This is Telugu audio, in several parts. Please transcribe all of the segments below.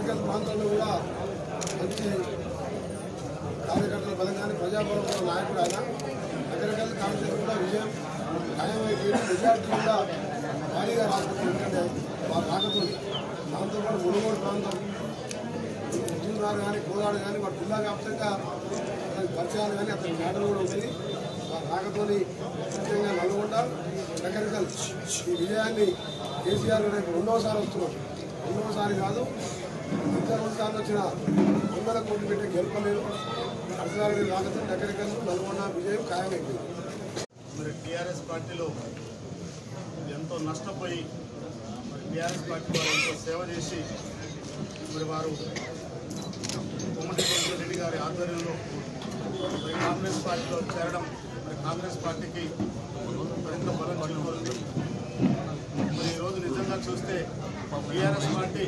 నగరికల్ ప్రాంతంలో కూడా మంచి కార్యకర్తల బలంగానే ప్రజాబలంలో నాయకుడు ఆయన నగరికల్ కాన్స్టిట్యూషన్ కూడా విజయం ఖాయమైపోయింది మెజార్టీ కూడా భారీగా రాకపోతుంది ఎందుకంటే మా రాకపోతుంది దాంతోపాటు మునుగోడు ప్రాంతం ఉద్యోగాలు కానీ కోదాడు కానీ వాడు జిల్లా వ్యాప్తంగా అతని పరిచయాలు కానీ అతని మేటలు కూడా ఉంటుంది ఆ రాకతోని ముఖ్యంగా నల్గొండ నగరికల్ ఈ విజయాన్ని కేసీఆర్ రేపు రెండవసారి వస్తున్నాం రెండవసారి కాదు ఇద్దరు రెండు సార్లు వచ్చిన వందల కోట్లు పెట్టి గెలపలేరు అర్ధసారి రాకతో నగరికల్ నల్గొండ విజయం ఖాయమైంది మరి టీఆర్ఎస్ పార్టీలో ఎంతో నష్టపోయి మరి టీఆర్ఎస్ పార్టీ వారు ఎంతో సేవ చేసి మరి వారు కోమటిరెడ్డి రెడ్డి గారి ఆధ్వర్యంలో మరి కాంగ్రెస్ పార్టీలో చేరడం మరి కాంగ్రెస్ పార్టీకి మరింత బలం చేకూరింది మరి ఈరోజు నిజంగా చూస్తే టీఆర్ఎస్ పార్టీ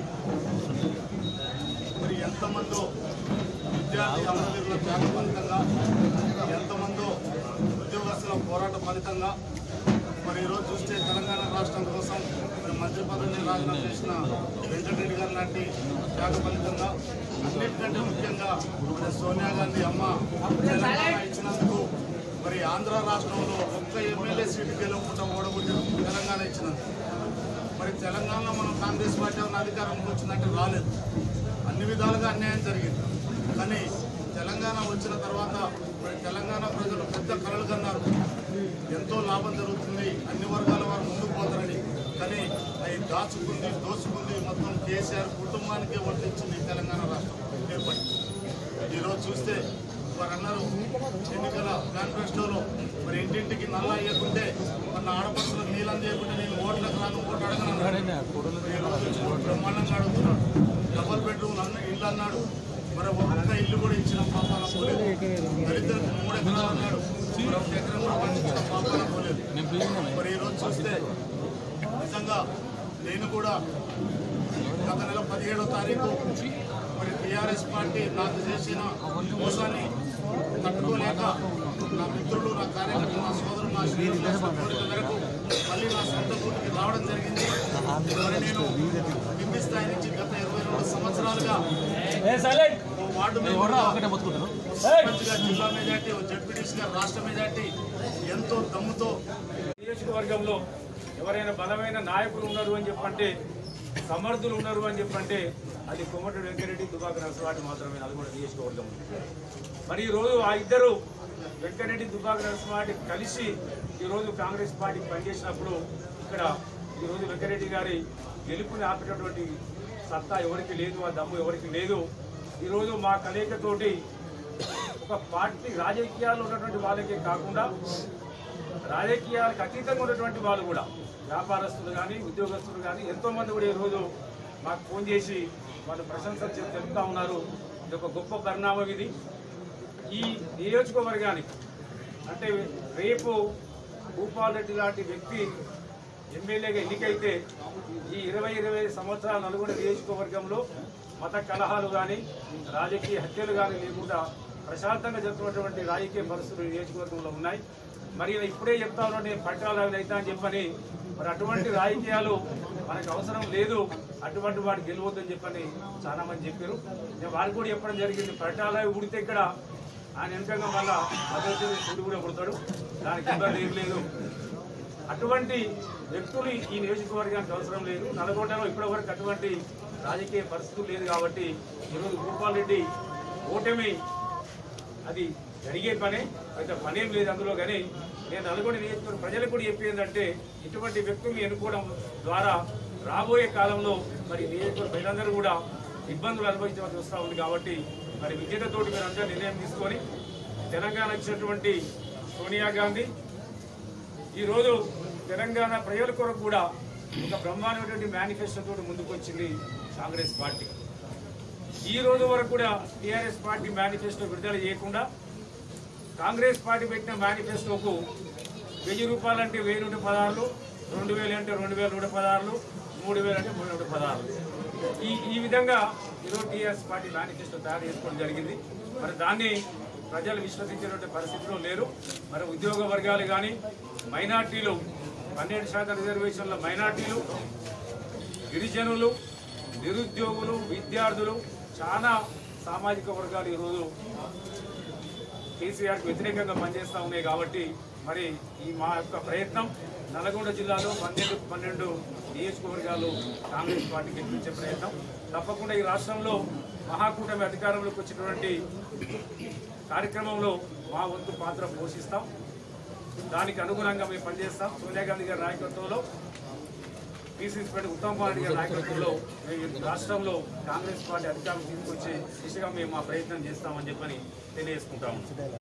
మరి ఎంతమందో విద్యార్థి అమరవీరుల త్యాగ ఫలితంగా ఎంతమందో ఉద్యోగస్తుల పోరాట ఫలితంగా మరి ఈరోజు చూస్తే తెలంగాణ రాష్ట్రం కోసం మరి మంత్రి పదవిని రాజీనామా చేసిన వెంకటరెడ్డి గారు లాంటి త్యాగ ఫలితంగా అన్నిటికంటే ముఖ్యంగా మరి సోనియా గాంధీ అమ్మ తెలంగాణ ఇచ్చినందుకు మరి ఆంధ్ర రాష్ట్రంలో ఒక్క ఎమ్మెల్యే సీటు గెలవకుండా ఓడగొట్టి తెలంగాణ ఇచ్చినందుకు మరి తెలంగాణలో మనం కాంగ్రెస్ పార్టీ ఉన్న అధికారంలోకి వచ్చిందంటే రాలేదు అన్ని విధాలుగా అన్యాయం జరిగింది కానీ తెలంగాణ వచ్చిన తర్వాత మరి తెలంగాణ ప్రజలు పెద్ద కలలు కన్నారు ఎంతో లాభం జరుగుతుంది అన్ని వర్గాల వారు ముందుకు పోతారని కానీ అవి దాచుకుంది దోచుకుంది మొత్తం కేసీఆర్ కుటుంబానికే వర్తించింది తెలంగాణ రాష్ట్రం ఏర్పడి ఈరోజు చూస్తే వారు అన్నారు ఎన్నికల మేనిఫెస్టోలో మరి ఇంటింటికి నల్ల అయ్యకుంటే మన ఆడపడుతులకు నీళ్ళని చేయకుంటే నేను ఓట్లకు రాను ఓటు అడగను ఈరోజు బ్రహ్మాండంగా అడుగుతున్నాడు డబల్ బెడ్రూమ్ అన్న ఇల్లు అన్నాడు మరి ఒక్క ఇల్లు కూడా ఇచ్చిన పాపాన పోలేదు దళితులకు మూడు ఎకరాలు అన్నాడు మరి ఒక ఎకరం కూడా పంచించిన పాపాన పోలేదు మరి ఈరోజు చూస్తే నిజంగా నేను కూడా గత నెల పదిహేడో తారీఖు మరి టీఆర్ఎస్ పార్టీ నాకు చేసిన మోసాన్ని తట్టుకోలేక నా మిత్రులు నా కార్యకర్తలు నా సోదరులు నా శ్రేణులు కోరిక మేరకు మళ్ళీ నా సొంత ఊరికి రావడం జరిగింది మరి నేను కింది స్థాయి నుంచి గత ఇరవై రెండు సంవత్సరాలుగా ఓ వార్డు మెంబర్గా, ఓ సర్పంచ్గా జిల్లా మెజార్టీ ఓ జడ్పీటీసీగా రాష్ట్ర మెజార్టీ ఎంతో దమ్ముతో నియోజకవర్గంలో ఎవరైనా బలమైన నాయకులు ఉన్నారు అని చెప్పంటే సమర్థులు ఉన్నారు అని చెప్పంటే అది కొమ్మటి వెంకరెడ్డి దుబాక నరసరాటి మాత్రమే అది కూడా నియోజకవర్గం మరి ఈ రోజు ఆ ఇద్దరు వెంకరెడ్డి దుబాక నరసరాటి కలిసి ఈ రోజు కాంగ్రెస్ పార్టీ పనిచేసినప్పుడు ఇక్కడ ఈ రోజు వెంకరెడ్డి గారి గెలుపుని ఆపేటటువంటి సత్తా ఎవరికి లేదు ఆ దమ్ము ఎవరికి లేదు ఈ రోజు మా కలయికతోటి ఒక పార్టీ రాజకీయాల్లో ఉన్నటువంటి వాళ్ళకే కాకుండా రాజకీయాలకు అతీతంగా ఉన్నటువంటి వాళ్ళు కూడా వ్యాపారస్తులు కానీ ఉద్యోగస్తులు కానీ ఎంతో మంది కూడా ఈరోజు మాకు ఫోన్ చేసి వాళ్ళు ప్రశంసలు చెప్- తెలుపుతా ఉన్నారు ఇది ఒక గొప్ప పరిణామం ఇది ఈ నియోజకవర్గానికి అంటే రేపు భూపాల్ రెడ్డి లాంటి వ్యక్తి ఎమ్మెల్యేగా ఎన్నికైతే ఈ ఇరవై ఇరవై ఐదు సంవత్సరాల నల్గొండ నియోజకవర్గంలో మత కలహాలు కానీ రాజకీయ హత్యలు కానీ లేకుండా ప్రశాంతంగా జరుగుతున్నటువంటి రాజకీయ పరిస్థితులు ఈ నియోజకవర్గంలో ఉన్నాయి మరి ఇలా ఇప్పుడే చెప్తా ఉన్నాను నేను పట్టాలు అవుతా అని చెప్పని మరి అటువంటి రాజకీయాలు మనకు అవసరం లేదు అటువంటి వాడు గెలవద్దని చెప్పని చాలా మంది చెప్పారు నేను వారికి కూడా చెప్పడం జరిగింది పట్టాలు అవి ఉడితే ఇక్కడ ఆయన వెనకంగా మళ్ళా భద్రత సూర్యుడు కూడా పుడతాడు దానికి ఇబ్బంది ఏం లేదు అటువంటి వ్యక్తులు ఈ నియోజకవర్గానికి అవసరం లేదు నల్గొండలో ఇప్పటి వరకు అటువంటి రాజకీయ పరిస్థితులు లేదు కాబట్టి ఈరోజు భూపాల్ రెడ్డి ఓటమి అది జరిగే పనే అయితే పనేం లేదు అందులో కానీ నేను నల్గొండ నియోజకవర్గం ప్రజలకు కూడా చెప్పేది ఏంటంటే ఇటువంటి వ్యక్తుల్ని ఎన్నుకోవడం ద్వారా రాబోయే కాలంలో మరి నియోజకవర్గ ప్రజలందరూ కూడా ఇబ్బందులు అనుభవించవలసి వస్తూ ఉంది కాబట్టి మరి విజేతతోటి మీరు అందరూ నిర్ణయం తీసుకొని తెలంగాణ ఇచ్చినటువంటి సోనియా గాంధీ ఈరోజు తెలంగాణ ప్రజల కొరకు కూడా ఒక బ్రహ్మాండమైనటువంటి మేనిఫెస్టో తోటి ముందుకు వచ్చింది కాంగ్రెస్ పార్టీ ఈ రోజు వరకు కూడా టీఆర్ఎస్ పార్టీ మేనిఫెస్టో విడుదల చేయకుండా కాంగ్రెస్ పార్టీ పెట్టిన మేనిఫెస్టోకు వెయ్యి రూపాయలు అంటే వెయ్యి నూట పదహారులు రెండు వేలు అంటే రెండు వేల నూట పదహారులు మూడు వేలు అంటే మూడు నూట పదహారులు ఈ ఈ విధంగా ఈరోజు టీఆర్ఎస్ పార్టీ మేనిఫెస్టో తయారు చేసుకోవడం జరిగింది మరి దాన్ని ప్రజలు విశ్వసించేటువంటి పరిస్థితిలో లేరు మరి ఉద్యోగ వర్గాలు కానీ మైనార్టీలు పన్నెండు శాతం రిజర్వేషన్ల మైనార్టీలు గిరిజనులు నిరుద్యోగులు విద్యార్థులు చాలా సామాజిక వర్గాలు ఈరోజు కేసీఆర్కి వ్యతిరేకంగా పనిచేస్తూ ఉన్నాయి కాబట్టి మరి ఈ మా యొక్క ప్రయత్నం నల్గొండ జిల్లాలో పన్నెండు పన్నెండు నియోజకవర్గాలు కాంగ్రెస్ పార్టీ గెలిపించే ప్రయత్నం తప్పకుండా ఈ రాష్ట్రంలో మహాకూటమి అధికారంలోకి వచ్చినటువంటి కార్యక్రమంలో మా వంతు పాత్ర పోషిస్తాం దానికి అనుగుణంగా మేము పనిచేస్తాం సోనియా గాంధీ గారి నాయకత్వంలో పిసిసి ప్రెసిడెంట్ ఉత్తమ్ కుమార్ రెడ్డి గారి నాయకత్వంలో మేము ఈ రాష్ట్రంలో కాంగ్రెస్ పార్టీ అధికారం తీసుకొచ్చే దిశగా మేము మా ప్రయత్నం చేస్తామని చెప్పని తెలియజేసుకుంటాము